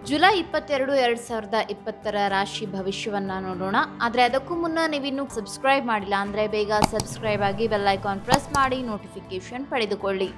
July ಇಪ್ಪತ್ತೆರಡು ಎರಡು ಸಾವಿರದ ಇಪ್ಪತ್ತರ ರಾಶಿ ಭವಿಷ್ಯವನ್ನ ನೋಡೋಣ ಆದರೆ ಅದಕ್ಕೂ ಮುನ್ನ ನೀವಿನ್ನೂ ಸಬ್ಸ್ಕ್ರೈಬ್ ಮಾಡಿಲ್ಲ ಅಂದರೆ ಬೇಗ ಸಬ್ಸ್ಕ್ರೈಬ್ ಆಗಿ ಬೆಲ್ ಐಕಾನ್ ಪ್ರೆಸ್ ಮಾಡಿ ನೋಟಿಫಿಕೇಶನ್ ಪಡೆದುಕೊಳ್ಳಿ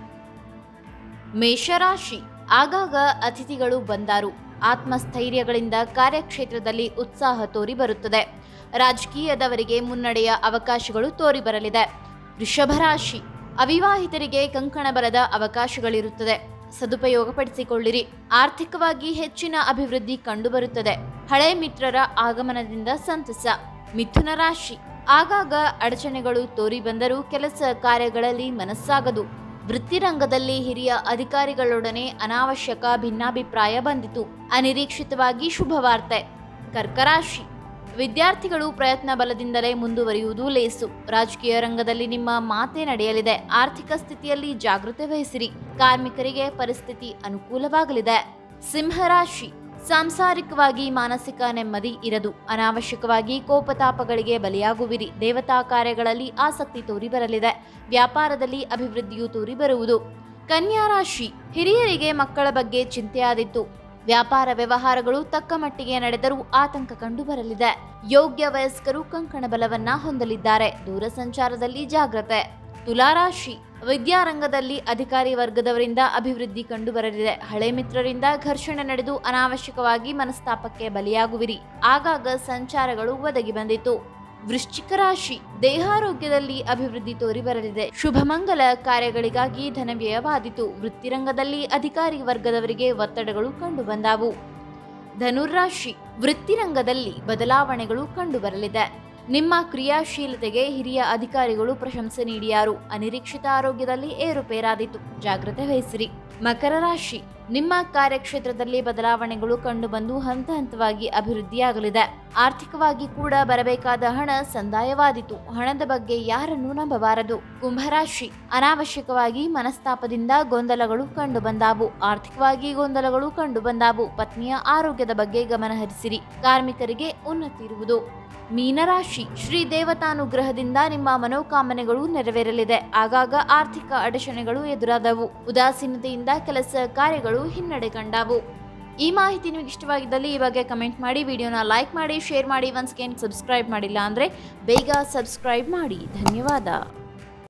ಮೇಷರಾಶಿ ಆಗಾಗ ಅತಿಥಿಗಳು ಬಂದಾರು ಆತ್ಮಸ್ಥೈರ್ಯಗಳಿಂದ ಕಾರ್ಯಕ್ಷೇತ್ರದಲ್ಲಿ ಉತ್ಸಾಹ ತೋರಿ ಬರುತ್ತದೆ ರಾಜಕೀಯದವರಿಗೆ ಮುನ್ನಡೆಯ ಅವಕಾಶಗಳು ತೋರಿ ಬರಲಿದೆ ವೃಷಭ ರಾಶಿ ಅವಿವಾಹಿತರಿಗೆ ಕಂಕಣ ಬರದ ಅವಕಾಶಗಳಿರುತ್ತದೆ ಸದುಪಯೋಗಪಡಿಸಿಕೊಳ್ಳಿರಿ ಆರ್ಥಿಕವಾಗಿ ಹೆಚ್ಚಿನ ಅಭಿವೃದ್ಧಿ ಕಂಡುಬರುತ್ತದೆ ಹಳೆ ಮಿತ್ರರ ಆಗಮನದಿಂದ ಸಂತಸ ಮಿಥುನ ರಾಶಿ ಆಗಾಗ ಅಡಚಣೆಗಳು ತೋರಿ ಬಂದರೂ ಕೆಲಸ ಕಾರ್ಯಗಳಲ್ಲಿ ಮನಸ್ಸಾಗದು ವೃತ್ತಿರಂಗದಲ್ಲಿ ಹಿರಿಯ ಅಧಿಕಾರಿಗಳೊಡನೆ ಅನಾವಶ್ಯಕ ಭಿನ್ನಾಭಿಪ್ರಾಯ ಬಂದಿತು ಅನಿರೀಕ್ಷಿತವಾಗಿ ಶುಭವಾರ್ತೆ ಕರ್ಕರಾಶಿ ವಿದ್ಯಾರ್ಥಿಗಳು ಪ್ರಯತ್ನ ಬಲದಿಂದಲೇ ಮುಂದುವರಿಯುವುದು ಲೇಸು ರಾಜಕೀಯ ರಂಗದಲ್ಲಿ ನಿಮ್ಮ ಮಾತೆ ನಡೆಯಲಿದೆ ಆರ್ಥಿಕ ಸ್ಥಿತಿಯಲ್ಲಿ ಜಾಗೃತೆ ವಹಿಸಿರಿ ಕಾರ್ಮಿಕರಿಗೆ ಪರಿಸ್ಥಿತಿ ಅನುಕೂಲವಾಗಲಿದೆ ಸಿಂಹರಾಶಿ ಸಾಂಸಾರಿಕವಾಗಿ ಮಾನಸಿಕ ನೆಮ್ಮದಿ ಇರದು ಅನಾವಶ್ಯಕವಾಗಿ ಕೋಪತಾಪಗಳಿಗೆ ಬಲಿಯಾಗುವಿರಿ ದೇವತಾ ಕಾರ್ಯಗಳಲ್ಲಿ ಆಸಕ್ತಿ ತೋರಿ ಬರಲಿದೆ ವ್ಯಾಪಾರದಲ್ಲಿ ಅಭಿವೃದ್ಧಿಯು ತೋರಿ ಬರುವುದು ಕನ್ಯಾ ರಾಶಿ ಹಿರಿಯರಿಗೆ ಮಕ್ಕಳ ಬಗ್ಗೆ ಚಿಂತೆಯಾದಿತ್ತು ವ್ಯಾಪಾರ ವ್ಯವಹಾರಗಳು ತಕ್ಕ ಮಟ್ಟಿಗೆ ನಡೆದರೂ ಆತಂಕ ಕಂಡು ಬರಲಿದೆ ಯೋಗ್ಯ ವಯಸ್ಕರು ಕಂಕಣ ಬಲವನ್ನ ಹೊಂದಲಿದ್ದಾರೆ ದೂರ ಸಂಚಾರದಲ್ಲಿ ಜಾಗ್ರತೆ ತುಲಾರಾಶಿ ವಿದ್ಯಾರಂಗದಲ್ಲಿ ಅಧಿಕಾರಿ ವರ್ಗದವರಿಂದ ಅಭಿವೃದ್ಧಿ ಕಂಡು ಬರಲಿದೆ ಹಳೆ ಮಿತ್ರರಿಂದ ಘರ್ಷಣೆ ನಡೆದು ಅನಾವಶ್ಯಕವಾಗಿ ಮನಸ್ತಾಪಕ್ಕೆ ಬಲಿಯಾಗುವಿರಿ ಆಗಾಗ ಸಂಚಾರಗಳು ಒದಗಿ ಬಂದಿತು ವೃಶ್ಚಿಕ ರಾಶಿ ದೇಹಾರೋಗ್ಯದಲ್ಲಿ ಅಭಿವೃದ್ಧಿ ತೋರಿ ಬರಲಿದೆ ಶುಭಮಂಗಲ ಕಾರ್ಯಗಳಿಗಾಗಿ ಧನವ್ಯಯವಾದಿತು ವೃತ್ತಿರಂಗದಲ್ಲಿ ಅಧಿಕಾರಿ ವರ್ಗದವರಿಗೆ ಒತ್ತಡಗಳು ಕಂಡುಬಂದಾವು ಧನುರ್ರಾಶಿ ವೃತ್ತಿರಂಗದಲ್ಲಿ ಬದಲಾವಣೆಗಳು ಕಂಡುಬರಲಿದೆ ನಿಮ್ಮ ಕ್ರಿಯಾಶೀಲತೆಗೆ ಹಿರಿಯ ಅಧಿಕಾರಿಗಳು ಪ್ರಶಂಸೆ ನೀಡಿಯಾರು ಅನಿರೀಕ್ಷಿತ ಆರೋಗ್ಯದಲ್ಲಿ ಏರುಪೇರಾದಿತು ಜಾಗ್ರತೆ ವಹಿಸಿರಿ ಮಕರ ರಾಶಿ ನಿಮ್ಮ ಕಾರ್ಯಕ್ಷೇತ್ರದಲ್ಲಿ ಬದಲಾವಣೆಗಳು ಕಂಡುಬಂದು ಹಂತ ಹಂತವಾಗಿ ಅಭಿವೃದ್ಧಿಯಾಗಲಿದೆ ಆರ್ಥಿಕವಾಗಿ ಕೂಡ ಬರಬೇಕಾದ ಹಣ ಸಂದಾಯವಾದಿತು ಹಣದ ಬಗ್ಗೆ ಯಾರನ್ನೂ ನಂಬಬಾರದು ಕುಂಭರಾಶಿ ಅನಾವಶ್ಯಕವಾಗಿ ಮನಸ್ತಾಪದಿಂದ ಗೊಂದಲಗಳು ಕಂಡುಬಂದಾವು ಆರ್ಥಿಕವಾಗಿ ಗೊಂದಲಗಳು ಕಂಡುಬಂದಾವು ಪತ್ನಿಯ ಆರೋಗ್ಯದ ಬಗ್ಗೆ ಗಮನ ಹರಿಸಿರಿ ಕಾರ್ಮಿಕರಿಗೆ ಉನ್ನತಿ ಇರುವುದು ಮೀನರಾಶಿ ಶ್ರೀ ದೇವತಾನುಗ್ರಹದಿಂದ ನಿಮ್ಮ ಮನೋಕಾಮನೆಗಳು ನೆರವೇರಲಿದೆ ಆಗಾಗ ಆರ್ಥಿಕ ಅಡಚಣೆಗಳು ಎದುರಾದವು ಉದಾಸೀನತೆಯಿಂದ ಕೆಲಸ ಕಾರ್ಯಗಳು ಹಿನ್ನಡೆ ಕಂಡವು ಈ ಮಾಹಿತಿ ನಿಮಗೆ ಇಷ್ಟವಾಗಿದ್ದಲ್ಲಿ ಈ ಬಗ್ಗೆ ಕಮೆಂಟ್ ಮಾಡಿ ವಿಡಿಯೋನ ಲೈಕ್ ಮಾಡಿ ಶೇರ್ ಮಾಡಿ ಒನ್ಸ್ ಅಗೇನ್ ಸಬ್ಸ್ಕ್ರೈಬ್ ಮಾಡಿಲ್ಲ ಅಂದರೆ ಬೇಗ ಸಬ್ಸ್ಕ್ರೈಬ್ ಮಾಡಿ ಧನ್ಯವಾದ